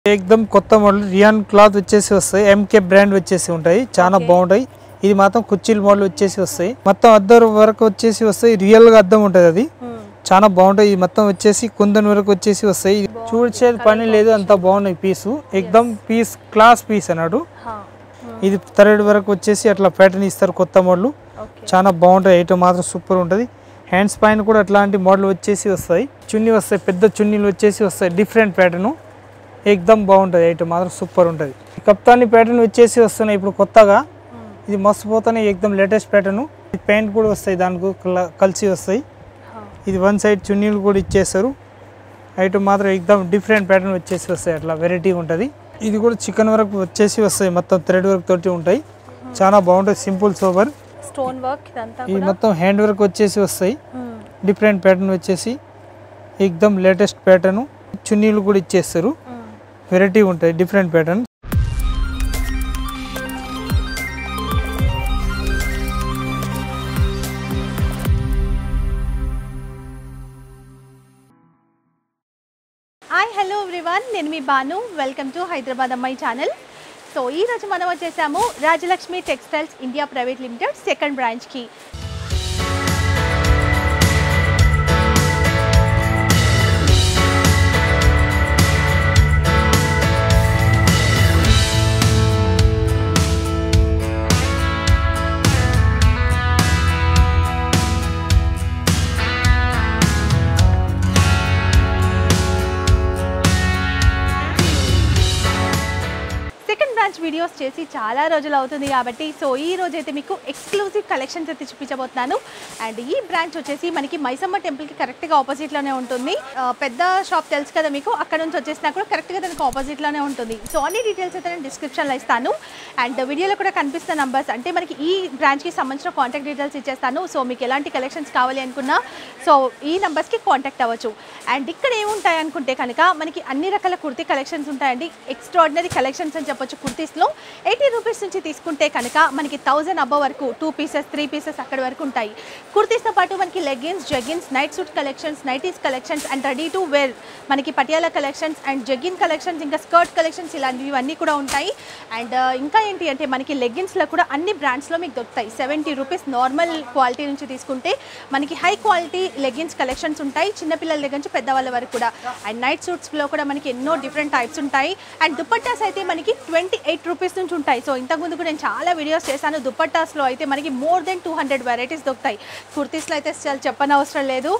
ఏకదమ్ కొత్త model rayon cloth వచ్చేసి వస్తాయి ఎంకే బ్రాండ్ వచ్చేసి ఉంటాయి చాలా బాగుంటాయి ఇది మాత్రం కుర్చీల మోడల్ వచ్చేసి వస్తాయి మొత్తం అద్దం వరకు వచ్చేసి వస్తాయి రియల్ గా అద్దం ఉంటుంది అది చాలా బాగుంటాయి ఇది మొత్తం వచ్చేసి కుందన్ వరకు వచ్చేసి వస్తాయి చూడ్చేది పని లేదు అంత బాగున్నాయి పీసు ఎక్దమ్ పీస్ క్లాస్ పీస్ అన్నాడు ఇది థర్డ్ వరకు వచ్చేసి అట్లా ప్యాటర్న్ ఇస్తారు కొత్త మోడల్ ఓకే చాలా బాగుంటాయి ఐటమ్ మాత్రం సూపర్ ఉంటుంది హ్యాండ్స్ పైన కూడా అట్లాంటి మోడల్ వచ్చేసి వస్తాయి చున్నీ వస్తాయి పెద్ద చున్నీలు వచ్చేసి వస్తాయి డిఫరెంట్ ప్యాటర్న్ ఎక్దమ్ బాగుంటుంది ఐటమ్ మాత్రం సూపర్ ఉంటుంది కప్తాని ప్యాటర్న్ వచ్చేసి వస్తున్నాయి ఇప్పుడు కొత్తగా ఇది మస్తు పోతానే ఎక్దమ్ లేటెస్ట్ ప్యాటర్న్ ప్యాంట్ కూడా వస్తాయి దానికి కల- కలిసి వస్తాయి ఇది వన్ సైడ్ చున్నీలు కూడా ఇచ్చేస్తారు ఐటమ్ మాత్రం ఎక్దమ్ డిఫరెంట్ ప్యాటర్న్ వచ్చేసి వస్తాయి అట్లా వెరైటీ ఉంటుంది ఇది కూడా చికెన్ వరకు వచ్చేసి వస్తాయి మొత్తం థ్రెడ్ వర్క్ తోటి ఉంటాయి చాలా బాగుంటుంది సింపుల్ సోబర్ స్టోన్ వర్క్ ఇదంతా ఇది కూడా మొత్తం హ్యాండ్ వర్క్ వచ్చేసి వస్తాయి మ్మ్. డిఫరెంట్ ప్యాటర్న్ వచ్చేసి ఎక్దమ్ లేటెస్ట్ ప్యాటర్న్ చున్నీలు కూడా ఇచ్చేస్తారు మ్మ్. వెరైటీ ఉంటాయి different pattern hi hello everyone నేను మీ బాను వెల్కమ్ టు హైదరాబాద్ అమ్మాయి ఛానల్ సో ఈ రోజు మనం వచ్చేసాము Rajalakshmi textiles India private limited second బ్రాంచ్కి సెకండ్ బ్రాంచ్ వీడియోస్ చేసి చాలా రోజులు అవుతుంది కాబట్టి సో ఈ రోజు అయితే మీకు ఎక్స్క్లూజివ్ కలెక్షన్స్ అయితే చూపించబోతున్నాను అండ్ ఈ బ్రాంచ్ వచ్చేసి మనకి మైసమ్మ టెంపుల్కి కరెక్ట్గా ఆపోజిట్లోనే ఉంటుంది ఆ, పెద్ద షాప్ తెలుసు కదా మీకు అక్కడ నుంచి వచ్చేసినా కూడా కరెక్ట్గా దానికి ఆపోజిట్లోనే ఉంటుంది సో అన్ని డీటెయిల్స్ అయితే నేను డిస్క్రిప్షన్లో ఇస్తాను అండ్ వీడియోలో కూడా కనిపిస్తున్న నంబర్స్ అంటే మనకి ఈ బ్రాంచ్కి సంబంధించిన కాంటాక్ట్ డీటెయిల్స్ ఇచ్చేస్తాను సో మీకు ఎలాంటి కలెక్షన్స్ కావాలి అనుకున్నా సో ఈ నంబర్స్కి కాంటాక్ట్ అవ్వచ్చు అండ్ ఇక్కడ ఏముంటాయి అనుకుంటే కనుక మనకి అన్ని రకాల కుర్తీ కలెక్షన్స్ ఉంటాయండి ఎక్స్ట్రాడినరీ కలెక్షన్స్ అని చెప్పొచ్చు కుర్తీస్లో ఎయిటీ రూపీస్ నుంచి తీసుకుంటే కనుక మనకి థౌజండ్ అబ్బో వరకు టూ పీసెస్ త్రీ పీసెస్ అక్కడ వరకు ఉంటాయి కుర్తీస్తో పాటు మనకి leggings jeggings night suit collections nighties collections and ready to wear మనకి Patiala collections and jegging collections ఇంకా స్కర్ట్ కలెక్షన్స్ ఇలాంటివన్నీ కూడా ఉంటాయి అండ్ ఇంకా ఏంటి అంటే మనకి లెగిన్స్లో కూడా అన్ని బ్రాండ్స్లో మీకు దొరుకుతాయి సెవెంటీ రూపీస్ నార్మల్ క్వాలిటీ నుంచి తీసుకుంటే మనకి హై క్వాలిటీ లెగిన్స్ కలెక్షన్స్ ఉంటాయి చిన్నపిల్లల దగ్గర నుంచి పెద్దవాళ్ళ వరకు కూడా అండ్ నైట్ సూట్స్లో కూడా మనకి ఎన్నో డిఫరెంట్ టైప్స్ ఉంటాయి అండ్ దుపట్టాస్ అయితే మనకి ట్వంటీ ఎయిట్ రూపీస్ నుంచి ఉంటాయి సో ఇంతకుముందు కూడా నేను చాలా వీడియోస్ చేశాను దుపట్టాస్లో అయితే మనకి more than two hundred varieties దొరుకుతాయి కుర్తీస్లో అయితే చాలా చెప్పనవసరం లేదు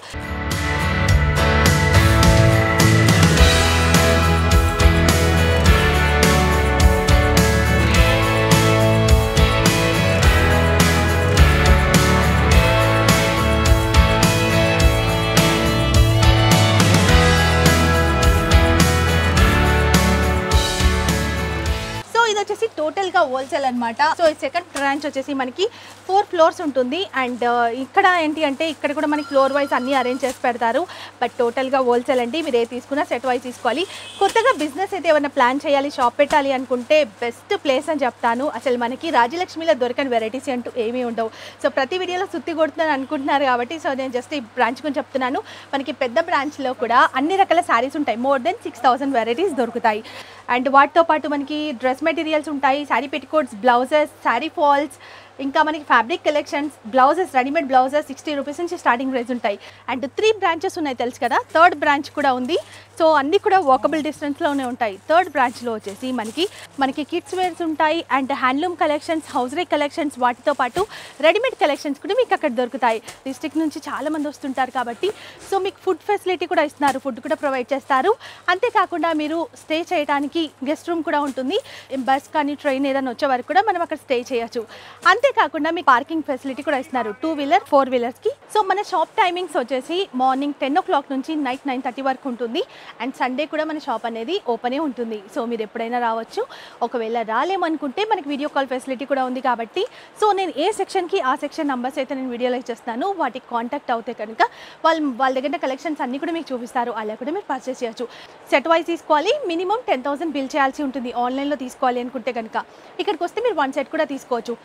సో ఇది వచ్చేసి టోటల్ గా హోల్సేల్ అన్నమాట సో ఈ సెకండ్ బ్రాంచ్ వచ్చేసి మనకి ఫోర్ ఫ్లోర్స్ ఉంటుంది అండ్ ఇక్కడ ఏంటి అంటే ఇక్కడ కూడా మనకి ఫ్లోర్ వైజ్ అన్ని అరేంజ్ చేసి పెడతారు బట్ టోటల్ గా హోల్సేల్ అండి మీరు ఏ తీసుకున్నా సెట్ వైజ్ తీసుకోవాలి కొత్తగా బిజినెస్ అయితే ఏమైనా ప్లాన్ చేయాలి షాప్ పెట్టాలి అనుకుంటే బెస్ట్ ప్లేస్ అని చెప్తాను అసలు మనకి రాజలక్ష్మిలో దొరకని వెరైటీస్ అంటూ ఏమీ ఉండవు సో ప్రతి వీడియోలో సుత్తి కొడుతున్నాను అనుకుంటున్నారు కాబట్టి సో నేను జస్ట్ ఈ బ్రాంచ్ గురించి చెప్తున్నాను మనకి పెద్ద బ్రాంచ్లో కూడా అన్ని రకాల శారీస్ ఉంటాయి more than six thousand varieties దొరుకుతాయి అండ్ వాటితో పాటు మనకి డ్రెస్ మెటీరియల్స్ ఉంటాయి sari petticoats blouses sari falls ఇంకా మనకి fabric collections blouses readymade blouses sixty rupees నుంచి స్టార్టింగ్ ప్రైస్ ఉంటాయి అండ్ త్రీ బ్రాంచెస్ ఉన్నాయి తెలుసు కదా థర్డ్ బ్రాంచ్ కూడా ఉంది సో అన్నీ కూడా వాకబుల్ డిస్టెన్స్లోనే ఉంటాయి థర్డ్ బ్రాంచ్లో వచ్చేసి మనకి మనకి కిడ్స్ వేర్స్ ఉంటాయి and handloom collections hosiery collections వాటితో పాటు రెడీమేడ్ కలెక్షన్స్ కూడా మీకు అక్కడ దొరుకుతాయి డిస్ట్రిక్ట్ నుంచి చాలా మంది వస్తుంటారు కాబట్టి సో మీకు ఫుడ్ ఫెసిలిటీ కూడా ఇస్తున్నారు ఫుడ్ కూడా ప్రొవైడ్ చేస్తారు అంతేకాకుండా మీరు స్టే చేయడానికి గెస్ట్ రూమ్ కూడా ఉంటుంది బస్ కానీ ట్రైన్ ఏదైనా వచ్చే వరకు కూడా మనం అక్కడ స్టే చేయొచ్చు అంతేకాకుండా మీకు పార్కింగ్ ఫెసిలిటీ కూడా ఇస్తున్నారు టూ వీలర్ ఫోర్ వీలర్స్కి సో మన షాప్ టైమింగ్స్ వచ్చేసి మార్నింగ్ టెన్ ఓ క్లాక్ నుంచి నైట్ నైన్ థర్టీ వరకు ఉంటుంది అండ్ సండే కూడా మన షాప్ అనేది ఓపెనే ఉంటుంది సో మీరు ఎప్పుడైనా రావచ్చు ఒకవేళ రాలేమనుకుంటే మనకి వీడియో కాల్ ఫెసిలిటీ కూడా ఉంది కాబట్టి సో నేను ఏ సెక్షన్కి ఆ సెక్షన్ నంబర్స్ అయితే నేను వీడియోలో ఇచ్చేస్తాను వాటికి కాంటాక్ట్ అవుతే కనుక వాళ్ళు వాళ్ళ దగ్గర కలెక్షన్స్ అన్నీ కూడా మీకు చూపిస్తారు అలా కూడా మీరు పర్చేస్ చేయొచ్చు సెట్ వైజ్ తీసుకోవాలి మినిమం టెన్ థౌసండ్ బిల్ చేయాల్సి ఉంటుంది ఆన్లైన్లో తీసుకోవాలి అనుకుంటే కనుక ఇక్కడికి వస్తే మీరు వన్ సెట్ కూడా తీసుకోవచ్చు అండ్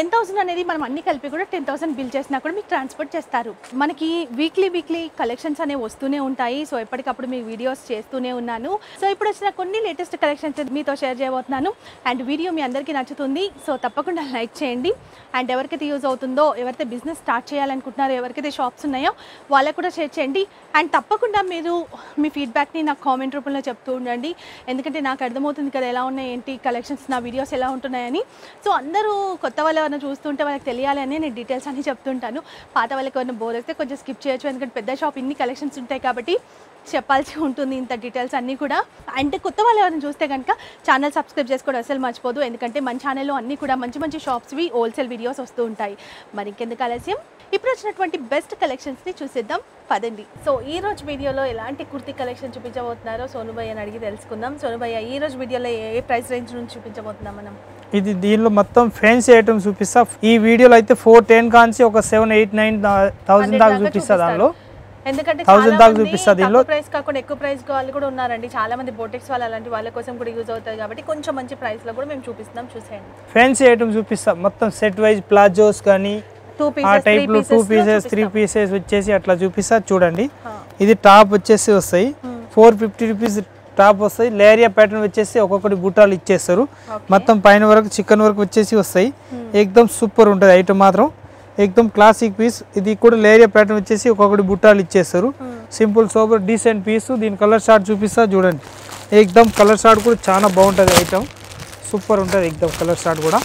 టెన్ థౌసండ్ అనేది మనం అన్ని కలిపి కూడా టెన్ థౌసండ్ బిల్ చేసినా కూడా మీకు ట్రాన్స్పోర్ట్ చేస్తారు మనకి వీక్లీ వీక్లీ కలెక్షన్స్ అనేవి వస్తూనే ఉంటాయి సో ఎప్పటికప్పుడు మీకు వీడియోస్ చేస్తూనే ఉన్నాను సో ఇప్పుడు వచ్చిన కొన్ని లేటెస్ట్ కలెక్షన్స్ మీతో షేర్ చేయబోతున్నాను అండ్ వీడియో మీ అందరికీ నచ్చుతుంది సో తప్పకుండా లైక్ చేయండి అండ్ ఎవరికైతే యూజ్ అవుతుందో ఎవరైతే బిజినెస్ స్టార్ట్ చేయాలనుకుంటున్నారో ఎవరికైతే షాప్స్ ఉన్నాయో వాళ్ళకు కూడా షేర్ చేయండి అండ్ తప్పకుండా మీరు మీ ఫీడ్బ్యాక్ని నాకు కామెంట్ రూపంలో చెప్తూ ఉండండి ఎందుకంటే నాకు అర్థమవుతుంది కదా ఎలా ఉన్నాయి ఏంటి కలెక్షన్స్ నా వీడియోస్ ఎలా ఉంటున్నాయని సో అందరూ కొత్త వాళ్ళు ఎవరైనా చూస్తుంటే వాళ్ళకి తెలియాలి అని నేను డీటెయిల్స్ అన్ని చెప్తుంటాను పాత వాళ్ళకి ఏమైనా బోర్ అయితే కొంచెం స్కిప్ చేయొచ్చు ఎందుకంటే పెద్ద షాప్ ఇన్ని కలెక్షన్స్ ఉంటాయి కాబట్టి చెప్పాల్సి ఉంటుంది ఇంత డీటెయిల్స్ అన్నీ కూడా అంటే కొత్త వాళ్ళు ఎవరైనా చూస్తే కనుక ఛానల్ సబ్స్క్రైబ్ చేసుకోవడం అసలు మర్చిపోదు ఎందుకంటే మన ఛానల్లో అన్నీ కూడా మంచి మంచి షాప్స్వి హోల్సేల్ వీడియోస్ వస్తూ ఉంటాయి మరి ఇంకెందుకు ఆలస్యం ఇప్పుడు వచ్చినటువంటి బెస్ట్ కలెక్షన్స్ని చూసేద్దాం పదండి సో ఈ రోజు వీడియోలో ఎలాంటి కుర్తీ కలెక్షన్ చూపించబోతున్నారో సోనుభయ్య అని అడిగి తెలుసుకుందాం సోనుభయ్య ఈ రోజు వీడియోలో ఏ ప్రైస్ రేంజ్ నుంచి చూపించబోతున్నాం మనం ఇది దీనిలో మొత్తం ఫ్యాన్సీ ఐటమ్స్ చూపిస్తా ఈ వీడియోలో అయితే ఫోర్ టెన్ కాంచి ఒక సెవెన్ ఎయిట్ నైన్ థౌసండ్ దాకా చూపిస్తా దానిలో ఎందుకంటే Thousand చాలా దాకా మంది చూపిస్తా దీనిలో. తక్కువ ప్రైస్ కాకుండా ఎక్కువ ప్రైస్ వాళ్ళు కూడా ఉన్నారండి చాలా మంది బోటెక్స్ వాళ్ళు అలాంటి వాళ్ళ కోసం కూడా యూజ్ అవుతాయి కాబట్టి కొంచెం మంచి ప్రైస్ లో కూడా మేము చూపిస్తున్నాం చూసేయండి ఫ్యాన్సీ ఐటమ్స్ చూపిస్తా మొత్తం సెట్ వైజ్ ప్లాజోస్ కానీ టూ ఆ పీసెస్ త్రీ టైప్లో two pieces pieces three pieces వచ్చేసి అట్లా చూపిస్తా చూడండి ఇది టాప్ వచ్చేసి వస్తాయి ఫోర్ ఫిఫ్టీ రూపీస్ టాప్ వస్తాయి లేరియా ప్యాటర్న్ వచ్చేసి ఒక్కొక్కటి బుట్టాలు ఇచ్చేస్తారు మొత్తం పైన వరకు చికెన్ వరకు వచ్చేసి వస్తాయి ఏకదమ్ సూపర్ ఉంటుంది ఐటమ్ మాత్రం ఏకదమ్ క్లాసిక్ పీస్ ఇది కూడా లేరియా ప్యాటర్న్ వచ్చేసి ఒక్కొక్కటి బుట్టాలు ఇచ్చేస్తారు సింపుల్ సోబర్ డీసెంట్ పీస్ దీని కలర్ షార్ట్ చూపిస్తా చూడండి ఏకదమ్ కలర్ షార్ట్ కూడా చాలా బాగుంటుంది ఐటమ్ సూపర్ ఉంటుంది ఏకదమ్ కలర్ షార్ట్ కూడా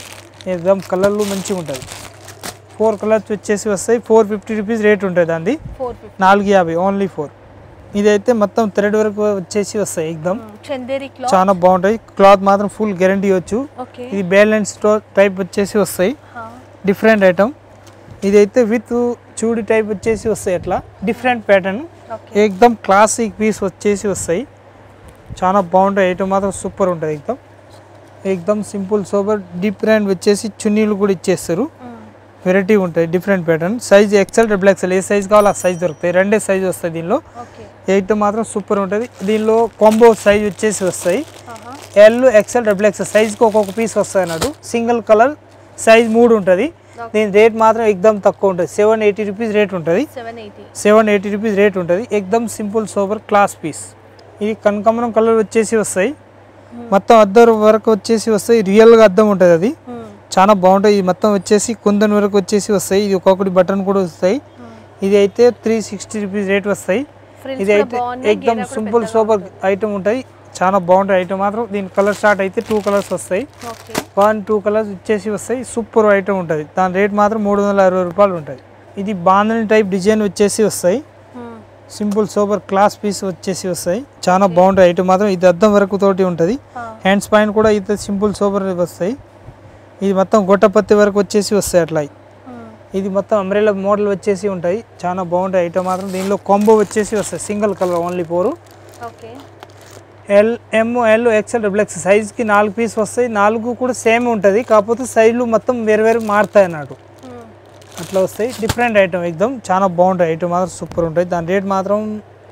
ఏకదమ్ కలర్లు మంచిగా ఉంటుంది ఫోర్ కలర్స్ వచ్చేసి వస్తాయి ఫోర్ ఫిఫ్టీ రూపీస్ రేట్ ఉంటుంది అంది ఫోర్ ఫిఫ్టీ నాలుగు యాభై ఓన్లీ ఫోర్ ఇదైతే మొత్తం థ్రెడ్ వరకు వచ్చేసి వస్తాయి ఎగ్దమ్ చందేరి క్లాత్ చాలా బాగుంటాయి క్లాత్ మాత్రం ఫుల్ గ్యారంటీ ఇవ్వచ్చు ఓకే ఇది బ్యాలెన్స్ టైప్ వచ్చేసి వస్తాయి డిఫరెంట్ ఐటమ్ ఇదైతే విత్ చూడి టైప్ వచ్చేసి వస్తాయి అట్లా డిఫరెంట్ ప్యాటర్న్ ఓకే ఏకదమ్ క్లాసిక్ పీస్ వచ్చేసి వస్తాయి చాలా బాగుంటాయి ఐటమ్ మాత్రం సూపర్ ఉంటుంది ఎక్దమ్ ఏకదమ్ సింపుల్ సూపర్ డిఫరెంట్ వచ్చేసి చున్నీలు కూడా ఇచ్చేస్తారు వెరైటీ ఉంటాయి different pattern size XL double XL ఏ సైజ్ కావాలో ఆ సైజ్ దొరుకుతాయి రెండే సైజ్ వస్తాయి దీనిలో ఓకే ఎయిట్ మాత్రం సూపర్ ఉంటుంది దీనిలో కాంబో సైజ్ వచ్చేసి వస్తాయి ఎల్ ఎక్సెల్ డబుల్ ఎక్సెల్ సైజ్కి ఒక్కొక్క పీస్ వస్తాయి అన్నట్టు సింగిల్ కలర్ సైజ్ మూడు ఉంటుంది దీని రేట్ మాత్రం ఎక్దమ్ తక్కువ ఉంటుంది సెవెన్ ఎయిటీ రూపీస్ రేట్ ఉంటుంది seven eighty seven eighty rupees rate ఉంటుంది ఎక్దమ్ సింపుల్ సోబర్ క్లాస్ పీస్ ఇది కనకమరం కలర్ వచ్చేసి వస్తాయి మొత్తం అద్దం వరకు వచ్చేసి వస్తాయి రియల్గా అద్దం ఉంటుంది అది చాలా బాగుంటాయి ఇది మొత్తం వచ్చేసి కుందన్ వరకు వచ్చేసి వస్తాయి ఇది ఒక్కొక్కటి బటన్ కూడా వస్తాయి ఇది అయితే త్రీ సిక్స్టీ రూపీస్ రేట్ వస్తాయి Frills ఇది కూడా అయితే బాగున్నాయి, ఎక్దమ్ గేరా కూడా సింపుల్ సూపర్ ఐటమ్ ఉంటాయి చాలా బాగుంటాయి ఐటమ్ మాత్రం దీని కలర్ స్టార్ట్ అయితే టూ కలర్స్ వస్తాయి ఓకే వన్ టూ కలర్స్ వచ్చేసి వస్తాయి సూపర్ ఐటమ్ ఉంటుంది దాని రేట్ మాత్రం మూడు వందల అరవై రూపాయలు ఉంటుంది ఇది బాందని టైప్ డిజైన్ వచ్చేసి వస్తాయి సింపుల్ సూపర్ క్లాస్ పీస్ వచ్చేసి వస్తాయి చాలా బాగుంటాయి ఐటమ్ మాత్రం ఇది అద్దం వరకు తోటి ఉంటుంది హ్యాండ్స్ పైన కూడా ఇది సింపుల్ సూపర్ వస్తాయి ఇది మొత్తం గొట్టపత్తి వరకు వచ్చేసి వస్తాయి అట్లా ఇది మొత్తం అంబ్రెలా మోడల్ వచ్చేసి ఉంటాయి చాలా బాగుంటాయి ఐటమ్ మాత్రం దీనిలో కాంబో వచ్చేసి వస్తాయి single colour only four okay L M L XL double X సైజ్కి నాలుగు పీస్ వస్తాయి నాలుగు కూడా సేమ్ ఉంటుంది కాకపోతే సైజులు మొత్తం వేరు వేరు మారుతాయి అన్నట్టు అట్లా వస్తాయి డిఫరెంట్ ఐటమ్ ఎక్దమ్ చాలా బాగుంటాయి ఐటమ్ మాత్రం సూపర్ ఉంటాయి దాని రేట్ మాత్రం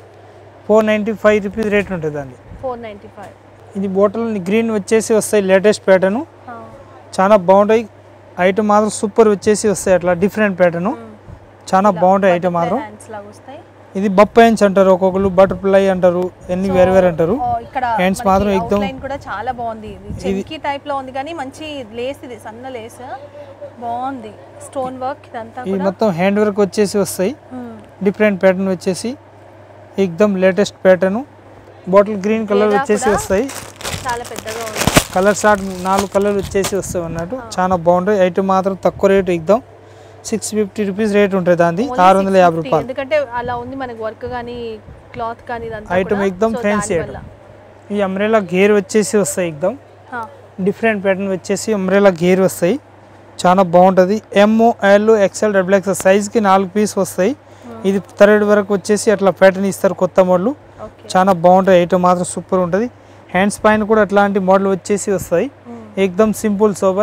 four ninety five rupees rate ఉంటుంది దాన్ని ఫోర్ నైంటీ ఫైవ్ ఇది బాటిల్ గ్రీన్ వచ్చేసి వస్తాయి లేటెస్ట్ ప్యాటర్న్ చాలా బాగుంటాయి ఐటమ్ మాత్రం సూపర్ వచ్చేసి వస్తాయి అట్లా డిఫరెంట్ ప్యాటర్న్ చాలా బాగుంటాయి ఐటమ్ మాత్రం హ్యాండ్స్ లాగా వస్తాయి ఇది బప్పాయిన్స్ అంటారు ఒక్కొక్కరు బటర్ఫ్లై అంటారు ఎన్ని వేరు వేరు అంటారు ఓ, ఇక్కడ Hands మాత్రం ఎక్దమ్- లైన్ కూడా చాలా బాగుంది ఇది చెంకి టైప్ లో ఉంది కానీ మంచి లేస్ ఇది సన్న లేస్ బాగుంది స్టోన్ వర్క్ ఇదంతా ఇది కూడా మొత్తం హ్యాండ్ వర్క్ వచ్చేసి వస్తాయి మ్మ్. డిఫరెంట్ ప్యాటర్న్ వచ్చేసి ఎక్దమ్ latest pattern bottle green colour లేదా వచ్చేసి కూడా- వస్తాయి చాలా పెద్దగా ఉంది కలర్ షార్ట్ నాలుగు కలర్ వచ్చేసి వస్తాయి అన్నట్టు చాలా బాగుంటాయి ఐటమ్ మాత్రం తక్కువ రేటు ఎక్దాం సిక్స్ ఫిఫ్టీ రూపీస్ రేట్ ఉంటుంది దాన్ని Only ఆరు వందల యాభై 650. రూపాయలు ఎందుకంటే అలా ఉంది మనకి వర్క్ కానీ క్లాత్ కానీ ఇదంతా Item కూడా. ఎక్దమ్ So, fancy దానివల్ల. ఈ అంబ్రెలా గేర్ వచ్చేసి వస్తాయి ఎక్దమ్ హా. డిఫరెంట్ ప్యాటర్న్ వచ్చేసి అంబ్రెలా గేర్ వస్తాయి చాలా బాగుంటుంది M L XL double XL సైజ్కి నాలుగు పీస్ వస్తాయి ఇది థర్డ్ వరకు వచ్చేసి అట్లా ప్యాటర్న్ ఇస్తారు కొత్త మోడల్ ఓకే చాలా బాగుంటాయి ఐటమ్ మాత్రం సూపర్ ఉంటుంది హ్యాండ్స్ పైన కూడా అట్లాంటి మోడల్ వచ్చేసి వస్తాయి మ్మ్. ఎక్దమ్ సింపుల్ సోబర్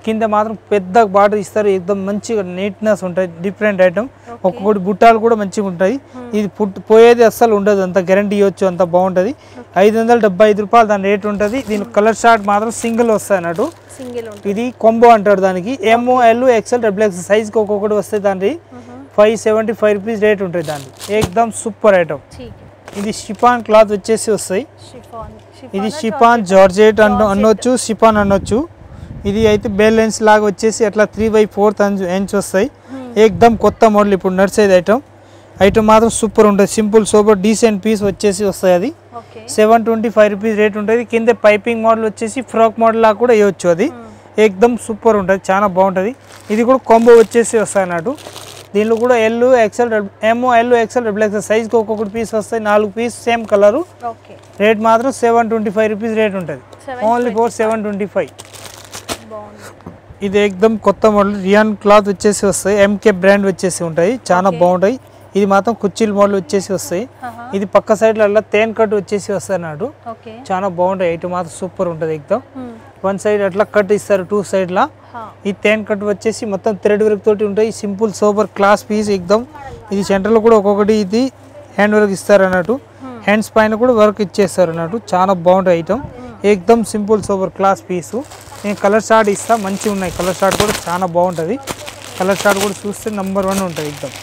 కింద మాత్రం పెద్ద బార్డర్ ఇస్తారు ఎక్దమ్ మంచిగా నీట్నెస్ ఉంటుంది డిఫరెంట్ ఐటమ్ ఒక్కొక్కటి బుట్టాలు కూడా మంచిగా ఉంటాయి ఇది పుట్ పోయేది అస్సలు ఉండదు అంత గ్యారంటీ ఇవ్వచ్చు అంత బాగుంటుంది ఐదు వందల డెబ్బై ఐదు రూపాయలు దాని రేట్ ఉంటుంది దీని కలర్ షార్ట్ మాత్రం సింగిల్ వస్తాయి అన్నట్టు సింగిల్ ఉంటుంది ఇది కొంబో అంటారు దానికి ఎంఓ ఎల్ ఎక్సెల్ డబుల్ ఎక్స్ సైజ్కి ఒక్కొక్కటి వస్తాయి దాని five seventy five rupees rate ఉంటుంది దాన్ని ఎక్దమ్ సూపర్ ఐటమ్ ठीक है ఇది షిఫాన్ క్లాత్ వచ్చేసి వస్తాయి शिफॉन ఇది షిఫాన్ జార్జెట్ అన్న అనొచ్చు షిఫాన్ అనొచ్చు ఇది అయితే బేల్ లెన్స్ లాగా వచ్చేసి అట్లా త్రీ బై ఫోర్త్ ఎంచ్ వస్తాయి ఏకదమ్ కొత్త మోడల్ ఇప్పుడు నడిచేది ఐటమ్ ఐటమ్ మాత్రం సూపర్ ఉంటుంది సింపుల్ సూపర్ డీసెంట్ పీస్ వచ్చేసి వస్తాయి అది okay seven twenty five rupees rate ఉంటుంది కింద పైపింగ్ మోడల్ వచ్చేసి ఫ్రాక్ మోడల్ లాగా కూడా వేయొచ్చు అది ఏకదమ్ సూపర్ ఉంటుంది చాలా బాగుంటుంది ఇది కూడా కాంబో వచ్చేసి వస్తాయి అన్నట్టు దీనిలో కూడా ఎల్ ఎక్సెల్ ఎంఓ ఎల్ ఎక్సెల్ డబుల్ ఎక్సెల్ సైజ్కి ఒక్కొక్కటి పీస్ వస్తాయి నాలుగు piece same colour okay rate మాత్రం seven twenty five rupees rate ఉంటుంది only four seven twenty five బాగుంది ఇది ఎక్దమ్ కొత్త మోడల్ రియాన్ క్లాత్ వచ్చేసి వస్తాయి ఎంకే బ్రాండ్ వచ్చేసి ఉంటాయి చాలా బాగుంటాయి ఇది మాత్రం కుర్చీల మోడల్ వచ్చేసి వస్తాయి ఆహా. ఇది పక్క సైడ్లలో తేన్ కట్ వచ్చేసి వస్తాయి అన్నాడు ఓకే చాలా బాగుంటాయి ఐటు మాత్రం సూపర్ ఉంటుంది ఎక్దమ్ హ్మ్. వన్ సైడ్ అట్లా కట్ ఇస్తారు టూ సైడ్లా హా. ఈ తేన్ కట్ వచ్చేసి మొత్తం థ్రెడ్ వర్క్ తోటి ఉంటాయి సింపుల్ సూపర్ క్లాస్ పీస్ ఎక్దమ్ ఇది సెంటర్లో కూడా ఒక్కొక్కటి ఇది హ్యాండ్ వర్క్ ఇస్తారు అన్నట్టు హ్యాండ్స్ పైన కూడా వర్క్ ఇచ్చేస్తారు అన్నట్టు చాలా బాగుంటాయి ఐటమ్ ఎక్దమ్ సింపుల్ సూపర్ క్లాస్ పీసు నేను కలర్ షార్ట్ ఇస్తా మంచిగా ఉన్నాయి కలర్ షార్ట్ కూడా చాలా బాగుంటుంది కలర్ షార్ట్ కూడా చూస్తే నెంబర్ వన్ ఉంటుంది ఎక్దమ్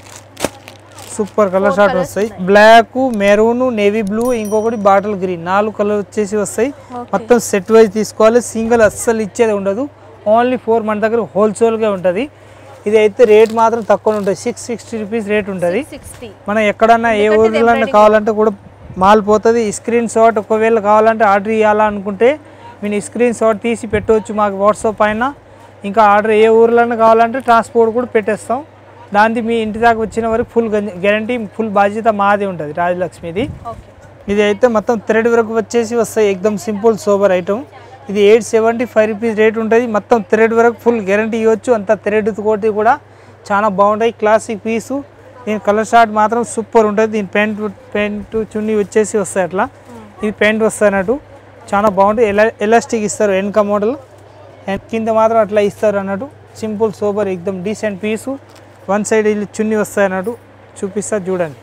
సూపర్ కలర్ షార్ట్ వస్తాయి బ్లాక్ మెరూన్ నేవీ బ్లూ ఇంకొకటి బాటిల్ గ్రీన్ నాలుగు కలర్ వచ్చేసి వస్తాయి మొత్తం సెట్ వైజ్ తీసుకోవాలి సింగిల్ అస్సలు ఇచ్చేది ఉండదు ఓన్లీ ఫోర్ మన దగ్గర హోల్సేల్గా ఉంటుంది ఇది అయితే రేట్ మాత్రం తక్కువ ఉంటుంది సిక్స్ సిక్స్టీ రూపీస్ రేట్ ఉంటుంది సిక్స్టీ మనం ఎక్కడన్నా ఏ ఊర్లో కావాలంటే కూడా మాల్ పోతుంది స్క్రీన్ షాట్ ఒకవేళ కావాలంటే ఆర్డర్ ఇవ్వాలా అనుకుంటే మీరు స్క్రీన్ షాట్ తీసి పెట్టవచ్చు మాకు వాట్సాప్ పైన ఇంకా ఆర్డర్ ఏ ఊర్లోనే కావాలంటే ట్రాన్స్పోర్ట్ కూడా పెట్టేస్తాం దానికి మీ ఇంటి దాకా వచ్చిన వరకు ఫుల్ గ్యారంటీ ఫుల్ బాధ్యత మాది ఉంటుంది రాజలక్ష్మిది ఓకే ఇది అయితే మొత్తం థ్రెడ్ వరకు వచ్చేసి వస్తాయి ఎక్దమ్ సింపుల్ సోబర్ ఐటమ్ ఇది eight seventy five rupees rate ఉంటుంది మొత్తం థ్రెడ్ వరకు ఫుల్ గ్యారంటీ ఇవ్వచ్చు అంత థ్రెడ్ తోటి కూడా చాలా బాగుంటాయి క్లాసిక్ పీసు దీని కలర్ షార్ట్ మాత్రం సూపర్ ఉంటుంది దీని ప్యాంట్ ప్యాంట్ చున్నీ వచ్చేసి వస్తాయి అట్లా ఇది ప్యాంట్ వస్తాయి అన్నట్టు చాలా బాగుంటుంది ఎలా ఎలాస్టిక్ ఇస్తారు వెనక మోడల్ అండ్ కింద మాత్రం అట్లా ఇస్తారు అన్నట్టు సింపుల్ సూపర్ ఎక్దమ్ డీసెంట్ పీసు వన్ సైడ్ ఇది చున్నీ వస్తాయి అన్నట్టు చూపిస్తా చూడండి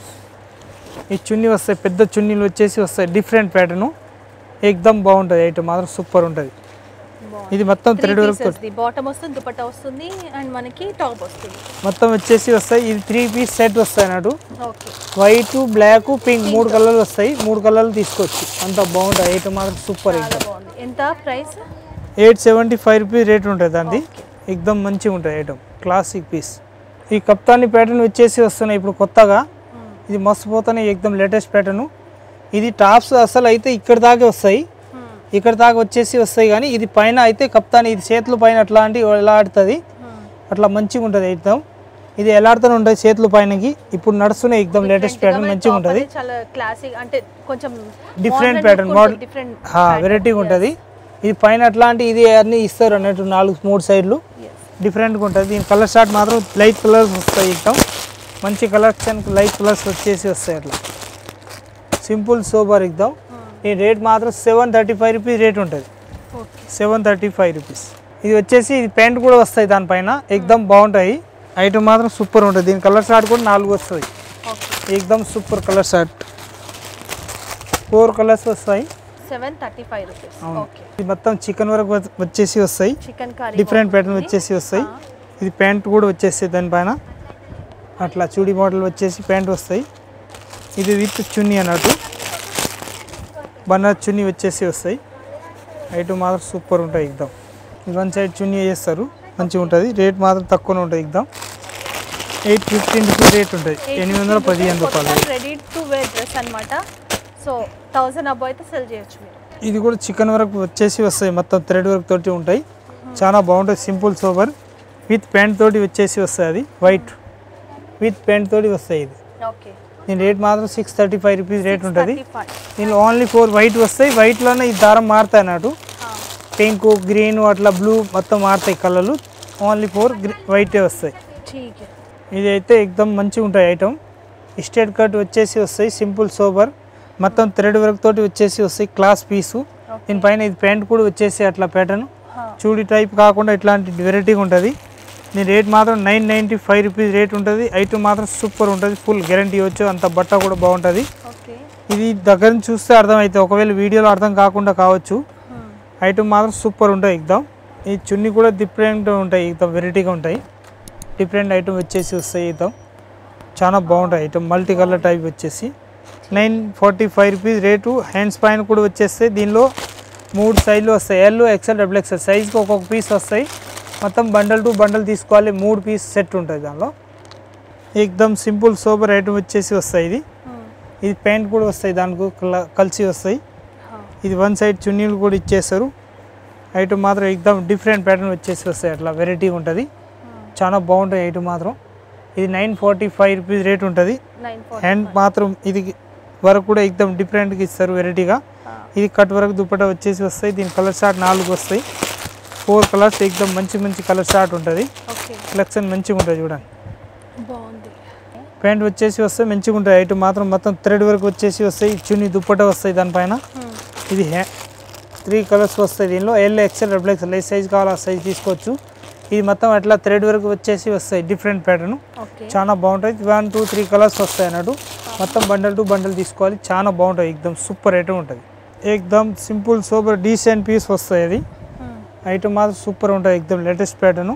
ఈ చున్నీ వస్తాయి పెద్ద చున్నీలు వచ్చేసి వస్తాయి డిఫరెంట్ ప్యాటర్ను ఎక్దమ్ బాగుంటుంది ఐటమ్ మాత్రం సూపర్ ఉంటుంది ఇది మొత్తం థ్రెడ్ వరకు బాటమ్ వస్తుంది దుపట్టా వస్తుంది అండ్ మనకి టాప్ వస్తుంది మొత్తం వచ్చేసి వస్తాయి ఇది త్రీ పీస్ సెట్ వస్తాయి అన్నట్టు ఓకే వైట్ బ్లాక్ పింక్ మూడు కలర్లు వస్తాయి మూడు కలర్లు తీసుకోవచ్చు అంత బాగుంటుంది ఐటమ్ మాత్రం సూపర్ చాలా బాగుంది ఎంత price eight seventy five rupees rate ఉంటుంది దాన్ని ఎక్దమ్ మంచిగా ఉంటుంది ఐటమ్ క్లాసిక్ పీస్ ఈ కప్తాని ప్యాటర్న్ వచ్చేసి వస్తున్నాయి ఇప్పుడు కొత్తగా ఇది మస్తు పోతున్నాయి ఎక్దమ్ లేటెస్ట్ ప్యాటర్న్ ఇది టాప్స్ అసలు అయితే ఇక్కడ దాకా వస్తాయి ఇక్కడ దాకా వచ్చేసి వస్తాయి కానీ ఇది పైన అయితే కప్తాని ఇది చేతుల పైన అట్లాంటి ఎలా ఆడుతుంది అట్లా మంచిగా ఉంటుంది ఎక్దమ్ ఇది ఎలా ఆడుతూనే ఉంటుంది చేతుల పైనకి ఇప్పుడు నడుస్తున్నాయి ఎక్దమ్ లేటెస్ట్ ప్యాటర్న్ మంచిగా ఉంటుంది చాలా క్లాసిక్ అంటే కొంచెం డిఫరెంట్ ప్యాటర్న్ మోడల్ డిఫరెంట్ వెరైటీగా ఉంటుంది ఇది పైన అట్లాంటి ఇది అన్ని ఇస్తారు అన్నట్టు నాలుగు మూడు సైడ్లు డిఫరెంట్గా ఉంటుంది దీని కలర్ షార్ట్ మాత్రం లైట్ కలర్స్ వస్తాయి ఇస్తాం మంచి కలెక్షన్ లైట్ కలర్స్ వచ్చేసి వస్తాయి అట్లా సింపుల్ సోబర్ ఇద్దాం ఈ రేట్ మాత్రం seven thirty five rupees rate ఉంటుంది okay seven thirty five rupees ఇది వచ్చేసి ఇది ప్యాంట్ కూడా వస్తాయి దానిపైన ఎక్దమ్ బాగుంటాయి ఐటమ్ మాత్రం సూపర్ ఉంటుంది దీని కలర్ షార్ట్ కూడా నాలుగు వస్తాయి ఓకే ఎక్దమ్ super colour short four colours వస్తాయి seven thirty five rupees okay ఇది మొత్తం చికెన్ వరకు వచ్చ- వచ్చేసి వస్తాయి చికెన్ కర్రీ డిఫరెంట్ ప్యాటర్న్ వచ్చేసి వస్తాయి ఇది ప్యాంట్ కూడా వచ్చేస్తాయి దానిపైన అట్లా చూడి మోడల్ వచ్చేసి ప్యాంట్ వస్తాయి ఇది విత్ చున్నీ అన్నట్టు బనారస్ చున్నీ వచ్చేసి వస్తాయి ఐటమ్ మాత్రం సూపర్ ఉంటాయి ఎగ్దాం ఇది వన్ సైడ్ చున్నీ వేస్తారు మంచిగా ఉంటుంది రేట్ మాత్రం తక్కువనే ఉంటుంది ఎగ్దాం ఎయిట్ ఫిఫ్టీన్ రూపీస్ రేట్ ఉంటుంది ఎనిమిది వందల పదిహేను రూపాయలు రెడీ టు వేర్ డ్రెస్ అన్నమాట సో థౌసండ్ అబ్బో అయితే సెల్ చేయొచ్చు మీరు ఇది కూడా చికెన్ వరకు వచ్చేసి వస్తాయి మొత్తం థ్రెడ్ వర్క్ తోటి ఉంటాయి చాలా బాగుంటుంది సింపుల్ సోబర్ విత్ ప్యాంట్ తోటి వచ్చేసి వస్తాయి అది వైట్ విత్ ప్యాంట్ తోటి వస్తాయి ఇది ఓకే దీని రేట్ మాత్రం six thirty five rupees rate ఉంటుంది థర్టీ ఫైవ్ దీనిలో ఓన్లీ ఫోర్ వైట్ వస్తాయి వైట్లోనే ఈ దారం మారుతాయి అన్నట్టు పింక్ గ్రీన్ అట్లా బ్లూ మొత్తం మారుతాయి కలర్లు ఓన్లీ ఫోర్ వైటే వస్తాయి ठीक है ఇది అయితే ఎక్దమ్ మంచిగా ఉంటాయి ఐటమ్ స్టేట్ కట్ వచ్చేసి వస్తాయి సింపుల్ సోబర్ మొత్తం థ్రెడ్ వర్క్ తోటి వచ్చేసి వస్తాయి క్లాస్ పీసు దీనిపైన ఇది ప్యాంట్ కూడా వచ్చేసి అట్లా ప్యాటర్న్ చూడి టైప్ కాకుండా ఇట్లాంటి వెరైటీగా ఉంటుంది దీని రేట్ మాత్రం nine ninety five rupees rate ఉంటుంది ఐటమ్ మాత్రం సూపర్ ఉంటుంది ఫుల్ గ్యారంటీ ఇవ్వచ్చు అంత బట్ట కూడా బాగుంటుంది ఓకే ఇది దగ్గర నుంచి చూస్తే అర్థమవుతుంది ఒకవేళ వీడియోలో అర్థం కాకుండా కావచ్చు ఐటమ్ మాత్రం సూపర్ ఉంటాయి ఎగ్దాం ఈ చున్నీ కూడా డిఫరెంట్ ఉంటాయి ఎగ్దాం వెరైటీగా ఉంటాయి డిఫరెంట్ ఐటమ్ వచ్చేసి వస్తాయి ఎగ్దాం చాలా బాగుంటాయి ఐటమ్ మల్టీ కలర్ టైప్ వచ్చేసి nine forty five rupees rate hands పైన కూడా వచ్చేస్తే దీనిలో మూడు సైజులు వస్తాయి ఎల్ ఎక్సెల్ డబుల్ ఎక్సెల్ సైజ్కి ఒక్కొక్క పీస్ వస్తాయి మొత్తం బండల్ టు బండల్ తీసుకోవాలి మూడు పీస్ సెట్ ఉంటుంది దానిలో ఎక్దమ్ సింపుల్ సోబర్ ఐటమ్ వచ్చేసి వస్తాయి ఇది ఇది ప్యాంట్ కూడా వస్తాయి దానికి కల- కలిసి వస్తాయి ఇది వన్ సైడ్ చున్నీలు కూడా ఇచ్చేస్తారు ఐటమ్ మాత్రం ఎక్దమ్ డిఫరెంట్ ప్యాటర్న్ వచ్చేసి వస్తాయి అట్లా వెరైటీగా ఉంటుంది చాలా బాగుంటాయి ఐటమ్ మాత్రం ఇది nine forty five rupees rate ఉంటుంది నైన్ హ్యాండ్ మాత్రం ఇది వరకు కూడా ఎక్దమ్ డిఫరెంట్గా ఇస్తారు వెరైటీగా ఇది కట్ వరకు దుప్పట వచ్చేసి వస్తాయి దీని కలర్ షార్ట్ నాలుగు వస్తాయి ఫోర్ కలర్స్ ఎక్దమ్ మంచి మంచి కలర్ షార్ట్ ఉంటుంది ఓకే కలెక్షన్ మంచిగా ఉంటుంది చూడండి బాగుంది ప్యాంట్ వచ్చేసి వస్తే మంచిగా ఉంటుంది ఐటమ్ మాత్రం మొత్తం థ్రెడ్ వరకు వచ్చేసి వస్తాయి చున్నీ దుప్పట వస్తాయి దానిపైన ఇది హ్యా త్రీ కలర్స్ వస్తాయి దీనిలో ఎల్ ఎక్సెల్ డబుల్ ఎక్సెల్ ఏ సైజ్ కావాలో ఆ సైజ్ తీసుకోవచ్చు ఇది మొత్తం అట్లా థ్రెడ్ వరకు వచ్చేసి వస్తాయి డిఫరెంట్ ప్యాటర్న్ ఓకే చాలా బాగుంటుంది వన్ టూ త్రీ కలర్స్ వస్తాయి అన్నట్టు మొత్తం బండల్ టు బండల్ తీసుకోవాలి చాలా బాగుంటుంది ఎక్దమ్ సూపర్ ఐటమ్ ఉంటుంది ఎక్దమ్ సింపుల్ సూపర్ డీసెంట్ పీస్ వస్తాయి అది ఐటమ్ మాత్రం సూపర్ ఉంటుంది ఎక్దమ్ లేటెస్ట్ ప్యాటర్న్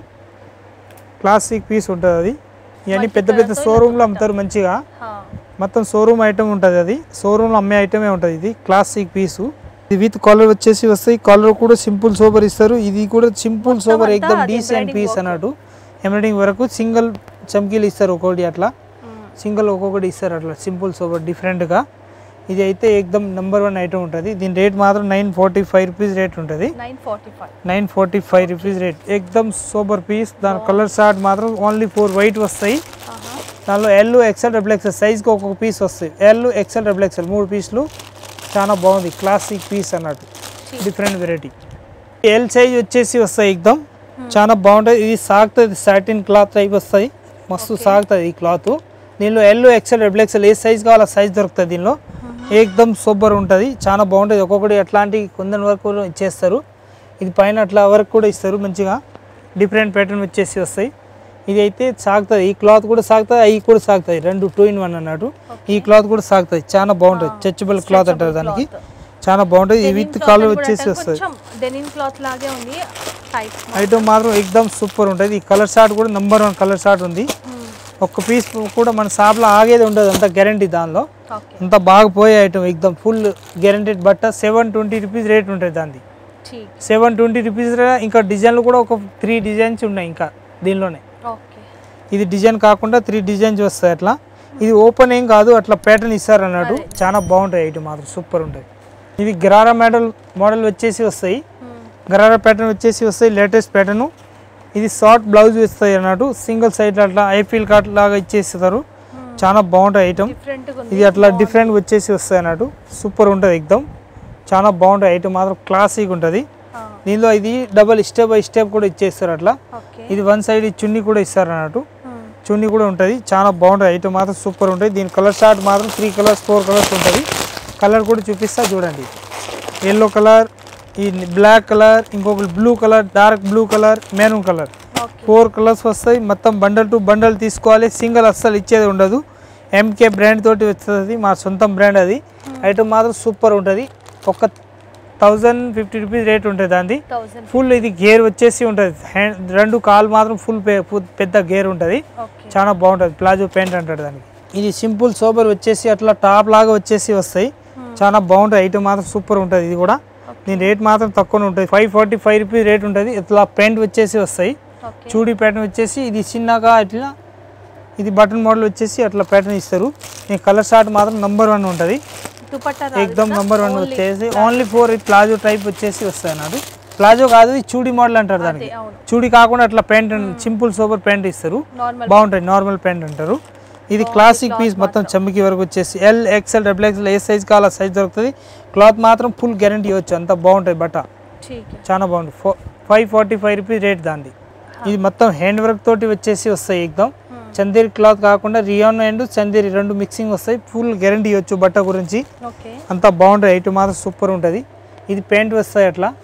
క్లాసిక్ పీస్ ఉంటుంది అది ఇవన్నీ పెద్ద పెద్ద షోరూమ్లో అమ్ముతారు మంచిగా మొత్తం షోరూమ్ ఐటమ్ ఉంటుంది అది షోరూమ్లో అమ్మే ఐటమే ఉంటుంది ఇది క్లాసిక్ పీసు ఇది విత్ కాలర్ వచ్చేసి వస్తాయి కాలర్ కూడా సింపుల్ సోబర్ ఇస్తారు ఇది కూడా సింపుల్ సోబర్ అంతా ఎక్దమ్ అది డీసెంట్ embroidering పీస్ work. అన్నట్టు ఎంబ్రాయిడింగ్ వరకు సింగిల్ చమ్కీలు ఇస్తారు ఒక్కొక్కటి అట్లా సింగిల్ ఒక్కొక్కటి ఇస్తారు అట్లా సింపుల్ సోబర్ డిఫరెంట్గా ఇది అయితే ఎక్దమ్ నెంబర్ వన్ ఐటమ్ ఉంటుంది దీని రేట్ మాత్రం nine forty five rupees rate ఉంటుంది nine forty five nine forty five rupees rate ఎక్దమ్ సూపర్ పీస్ దాని కలర్ షార్ట్ మాత్రం ఓన్లీ ఫోర్ వైట్ వస్తాయి దానిలో ఎల్ ఎక్సెల్ డబుల్ ఎక్సెల్ సైజ్కి ఒక్కొక్క పీస్ వస్తాయి ఎల్ ఎక్సెల్ డబుల్ ఎక్సెల్ మూడు పీసులు చాలా బాగుంది క్లాసిక్ పీస్ అన్నట్టు డిఫరెంట్ వెరైటీ ఎల్ సైజ్ వచ్చేసి వస్తాయి ఎక్దమ్ చాలా బాగుంటుంది ఇది సాగుతుంది సాటిన్ క్లాత్ టైప్ వస్తాయి మస్తు సాగుతుంది ఈ క్లాత్ దీనిలో ఎల్ ఎక్సెల్ డబుల్ ఎక్సెల్ ఏ సైజ్ కావాలో ఆ సైజ్ దొరుకుతుంది దీనిలో ఏకదమ్ సూపర్ ఉంటుంది చాలా బాగుంటుంది ఒక్కొక్కటి అట్లాంటి కొందరి వరకు కూడా ఇచ్చేస్తారు ఇది పైన అట్లా వరకు కూడా ఇస్తారు మంచిగా డిఫరెంట్ ప్యాటర్న్ వచ్చేసి వస్తాయి ఇది అయితే సాగుతుంది ఈ క్లాత్ కూడా సాగుతుంది అవి కూడా సాగుతాయి రెండు టూ ఇన్ వన్ అన్నట్టు ఈ క్లాత్ కూడా సాగుతుంది చాలా బాగుంటుంది స్ట్రెచబుల్ క్లాత్ అంటారు దానికి చాలా బాగుంటుంది ఈ విత్ కాలర్ వచ్చేసి వస్తుంది కొంచెం డెనిన్ క్లాత్ లాగే ఉంది టైప్ ఐటమ్ మాత్రం ఎక్దమ్ సూపర్ ఉంటుంది ఈ కలర్ షార్ట్ కూడా నెంబర్ వన్ కలర్ షార్ట్ ఉంది ఒక్క పీస్ కూడా మన షాప్లో ఆగేది ఉండదు అంత గ్యారంటీ దానిలో ఓకే అంత బాగా పోయే ఐటమ్ ఎక్దమ్ ఫుల్ గ్యారంటీడ్ బట్ట సెవెన్ ట్వంటీ రూపీస్ రేట్ ఉంటుంది దాన్ని ఠీక్ సెవెన్ ట్వంటీ రూపీస్ ఇంకా డిజైన్లు కూడా ఒక త్రీ డిజైన్స్ ఉన్నాయి ఇంకా దీనిలోనే ఓకే ఇది డిజైన్ కాకుండా త్రీ డిజైన్స్ వస్తాయి అట్లా ఇది ఓపెన్ ఏం కాదు అట్లా ప్యాటర్న్ ఇస్తారు అన్నట్టు చాలా బాగుంటాయి ఐటమ్ మాత్రం సూపర్ ఉంటుంది ఇది గరారా మోడల్ మోడల్ వచ్చేసి వస్తాయి గరారా ప్యాటర్న్ వచ్చేసి వస్తాయి లేటెస్ట్ ప్యాటర్న్ ఇది షార్ట్ బ్లౌజ్ వస్తాయి అన్నట్టు సింగిల్ సైడ్ అట్లా ఐఫీల్ కట్ లాగా ఇచ్చేస్తారు చాలా బాగుంటాయి ఐటమ్ డిఫరెంట్గా ఉంది ఇది అట్లా డిఫరెంట్ వచ్చేసి వస్తాయి అన్నట్టు సూపర్ ఉంటుంది ఎక్దమ్ చాలా బాగుంటుంది ఐటమ్ మాత్రం క్లాసిక్ ఉంటుంది దీనిలో ఇది డబల్ స్టెప్ బై స్టెప్ కూడా ఇచ్చేస్తారు అట్లా ఓకే ఇది వన్ సైడ్ చున్నీ కూడా ఇస్తారు అన్నట్టు చున్నీ కూడా ఉంటుంది చాలా బాగుంటుంది ఐటమ్ మాత్రం సూపర్ ఉంటుంది దీని కలర్ షార్ట్ మాత్రం త్రీ కలర్స్ ఫోర్ కలర్స్ ఉంటుంది కలర్ కూడా చూపిస్తా చూడండి ఎల్లో కలర్ ఈ బ్లాక్ కలర్ ఇంకొకటి blue colour dark blue colour maroon colour okay four colours వస్తాయి మొత్తం బండల్ టు బండల్ తీసుకోవాలి సింగిల్ అస్సలు ఇచ్చేది ఉండదు ఎంకే బ్రాండ్ తోటి వస్తుంది మా సొంతం బ్రాండ్ అది ఐటమ్ మాత్రం సూపర్ ఉంటుంది ఒక థౌజండ్ ఫిఫ్టీ రూపీస్ రేట్ ఉంటుంది దాన్ని థౌజండ్ ఫుల్ ఇది గేర్ వచ్చేసి ఉంటుంది హ్యాండ్ రెండు కాలు మాత్రం ఫుల్ పెద్ద గేర్ ఉంటుంది ఓకే చాలా బాగుంటుంది ప్లాజో ప్యాంట్ అంటాడు దానికి ఇది సింపుల్ సోబర్ వచ్చేసి అట్లా టాప్ లాగా వచ్చేసి వస్తాయి చాలా బాగుంటుంది ఐటమ్ మాత్రం సూపర్ ఉంటుంది ఇది కూడా దీని రేట్ మాత్రం తక్కువనే ఉంటుంది five forty five rupees rate ఉంటుంది ఇట్లా ప్యాంట్ వచ్చేసి వస్తాయి ఓకే చూడీ ప్యాటర్న్ వచ్చేసి ఇది చిన్నగా ఇట్లా ఇది బటన్ మోడల్ వచ్చేసి అట్లా ప్యాటర్న్ ఇస్తారు ఈ కలర్ షార్ట్ మాత్రం నంబర్ వన్ ఉంటుంది దుపట్టా ఎక్దమ్ నంబర్ వన్ వచ్చేసి ఓన్లీ ఫోర్ ప్లాజో టైప్ వచ్చేసి వస్తాయి అన్నది ప్లాజో కాదు ఇది చూడీ మోడల్ అంటారు దానికి అవును చూడీ కాకుండా అట్లా ప్యాంట్ సింపుల్ సూపర్ ప్యాంట్ ఇస్తారు నార్మల్ బాగుంటాయి నార్మల్ ప్యాంట్ అంటారు ఇది క్లాసిక్ పీస్ మొత్తం చమ్మికి వరకు వచ్చేసి ఎల్ ఎక్స్ఎల్ డబుల్ ఎక్స్ఎల్ ఏ సైజ్ కావాలో సైజ్ దొరుకుతుంది క్లాత్ మాత్రం ఫుల్ గ్యారంటీ ఇవ్వచ్చు అంత బాగుంటుంది బట్ట ఠీక్ చాలా బాగుంటుంది ఫో five forty five rupees rate దాంది ఇది మొత్తం హ్యాండ్ వర్క్ తోటి వచ్చేసి వస్తాయి ఎగ్దాం చందేరి క్లాత్ కాకుండా రియాన్ అండ్ చందేరి రెండు మిక్సింగ్ వస్తాయి ఫుల్ గ్యారంటీ ఇవ్వచ్చు బట్ట గురించి ఓకే అంత బాగుంటుంది ఐటమ్ మాత్రం సూపర్ ఉంటుంది ఇది ప్యాంట్ వస్తాయి అట్లా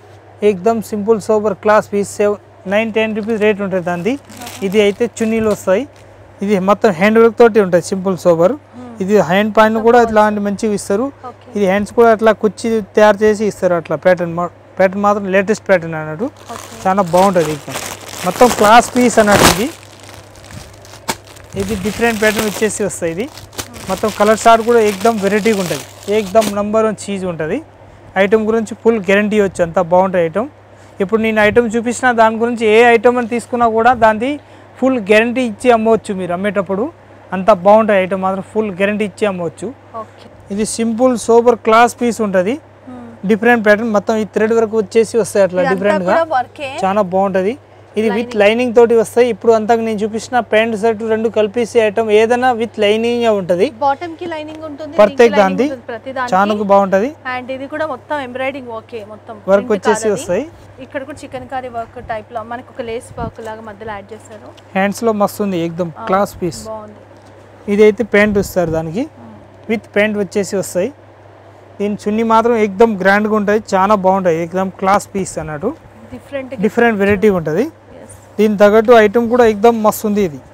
ఏకదమ్ simple sober class piece seven nine ten rupees rate ఉంటుంది దాన్ని ఇది అయితే చున్నీలు వస్తాయి ఇది మొత్తం హ్యాండ్ వర్క్ తోటి ఉంటుంది సింపుల్ సోబర్ ఇది హ్యాండ్ పాయింట్ కూడా ఇట్లాంటి మంచిగా ఇస్తారు ఓకే ఇది హ్యాండ్స్ కూడా అట్లా కుర్చీ తయారు చేసి ఇస్తారు అట్లా ప్యాటర్న్ ప్యాటర్న్ మాత్రం లేటెస్ట్ ప్యాటర్న్ అన్నట్టు ఓకే చాలా బాగుంటుంది ఇక్కడ మొత్తం క్లాస్ పీస్ అన్నట్టు ఇది ఇది డిఫరెంట్ ప్యాటర్న్ వచ్చేసి వస్తాయి ఇది మొత్తం కలర్ షార్ట్ కూడా ఏకదమ్ వెరైటీగా ఉంటుంది ఏకదమ్ నంబర్ వన్ చీజ్ ఉంటుంది ఐటమ్ గురించి ఫుల్ గ్యారంటీ ఇవ్వచ్చు అంత బాగుంటుంది ఐటమ్ ఇప్పుడు నేను ఐటమ్ చూపించిన దాని గురించి ఏ ఐటమ్ అని తీసుకున్నా కూడా దాన్ని ఫుల్ గ్యారంటీ ఇచ్చి అమ్మవచ్చు మీరు అమ్మేటప్పుడు అంత బాగుంటుంది ఐటమ్ మాత్రం ఫుల్ గ్యారంటీ ఇచ్చి అమ్మవచ్చు ఓకే ఇది సింపుల్ సోబర్ క్లాస్ పీస్ ఉంటుంది డిఫరెంట్ ప్యాటర్న్ మొత్తం ఈ థ్రెడ్ వరకు వచ్చేసి వస్తాయి అట్లా ఇదంతా డిఫరెంట్గా కూడా వర్కే చాలా బాగుంటుంది ఇది విత్ లైనింగ్ తోటి వస్తాయి ఇప్పుడు అంతకు నేను చూపించిన ప్యాంట్ షర్ట్ రెండు కలిపేసి ఐటమ్ ఏదైనా విత్ లైనింగ్ ఉంటుంది బాటమ్ కి లైనింగ్ ఉంటుంది Perfect దీనికి lining దాంది. ఉంటుంది ప్రతి దానికి చాలా బాగుంటుంది అండ్ ఇది కూడా మొత్తం ఎంబ్రాయిడింగ్ ఓకే మొత్తం వర్క్ print వచ్చేసి కాదు అది. వస్తాయి ఇక్కడ కూడా చికెన్ కర్రీ వర్క్ టైప్ లో మనకు ఒక లేస్ వర్క్ లాగా మధ్యలో యాడ్ చేస్తారు హ్యాండ్స్ లో మస్తు ఉంది ఎక్దమ్ క్లాస్ పీస్ బాగుంది ఇది అయితే ప్యాంట్ వస్తారు దానికి విత్ ప్యాంట్ వచ్చేసి వస్తాయి దీని చున్నీ మాత్రం ఎక్దమ్ గ్రాండ్గా ఉంటుంది చాలా బాగుంటుంది ఎక్దమ్ క్లాస్ పీస్ అన్నట్టు డిఫరెంట్ డిఫరెంట్ వెరైటీగా ఉంటుంది దీని తగ్గట్టు ఐటమ్ కూడా ఎక్దమ్ మస్తు ఉంది ఇది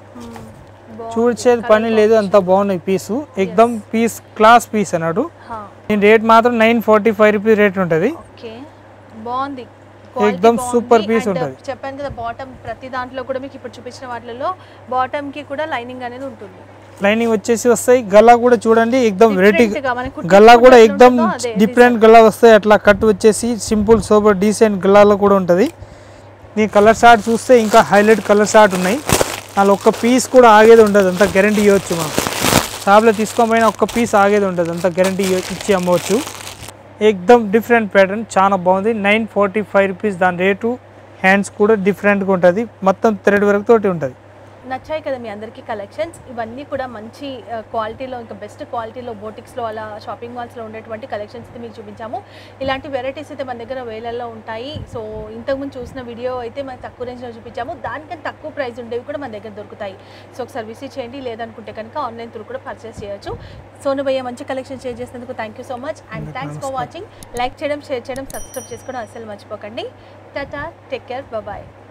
చూసేది పని లేదు అంత బాగున్నాయి పీసు ఎక్దమ్ పీస్ క్లాస్ పీస్ అన్నట్టు దీని రేట్ మాత్రం nine forty five rupees rate ఉంటుంది ఓకే బాగుంది Ekdam super piece ఉంటది. చెప్పాను కదా బాటమ్ ప్రతి దాంట్లో కూడా మీకు ఇప్పుడు చూపించిన వాటిలో బాటమ్ కి కూడా లైనింగ్ అనేది ఉంటుంది లైనింగ్ వచ్చేసి వస్తాయి గల్లా కూడా చూడండి ఎక్దమ్ వెరైటీ Different గా మనకి కుట్టించుకుంటే గల్లా కూడా ఎట్లా ఎక్దమ్ ఉంటుందో అదే డిఫరెంట్ గల్లా వస్తాయి అట్లా కట్ వచ్చేసి సింపుల్ సూపర్ డీసెంట్ గల్లాలో కూడా ఉంటుంది ఈ కలర్ షార్ట్ చూస్తే ఇంకా హైలైట్ కలర్ షార్ట్ ఉన్నాయి వాళ్ళు ఒక్క పీస్ కూడా ఆగేది ఉండదు అంత గ్యారంటీ ఇవ్వచ్చు మనం షాప్లో తీసుకోకపోయినా ఒక్క పీస్ ఆగేది ఉండదు అంత గ్యారంటీ ఇచ్చి అమ్మవచ్చు ఎక్దమ్ డిఫరెంట్ ప్యాటర్న్ చాలా బాగుంది నైన్ ఫార్టీ ఫైవ్ రూపీస్ దాని రేటు హ్యాండ్స్ కూడా డిఫరెంట్గా ఉంటుంది మొత్తం థ్రెడ్ వరకు తోటి ఉంటుంది నచ్చాయి కదా మీ అందరికీ కలెక్షన్స్ ఇవన్నీ కూడా మంచి క్వాలిటీలో ఇంకా బెస్ట్ క్వాలిటీలో బోటిక్స్లో అలా షాపింగ్ మాల్స్లో ఉండేటువంటి కలెక్షన్స్ అయితే మీకు చూపించాము ఇలాంటి వెరైటీస్ అయితే మన దగ్గర వేలల్లో ఉంటాయి సో ఇంతకుముందు చూసిన వీడియో అయితే మనకి తక్కువ రేంజ్లో చూపించాము దానికంటే తక్కువ ప్రైస్ ఉండేవి కూడా మన దగ్గర దొరుకుతాయి సో ఒకసారి విజిట్ చేయండి లేదనుకుంటే కనుక ఆన్లైన్ త్రూ కూడా పర్చేస్ చేయొచ్చు సోను భయ్య మంచి కలెక్షన్ షేర్ చేసినందుకు thank you so much and thanks for watching like చేయడం షేర్ చేయడం సబ్స్క్రైబ్ చేసుకోవడం అస్సలు మర్చిపోకండి టాటా టేక్ కేర్ బాయ్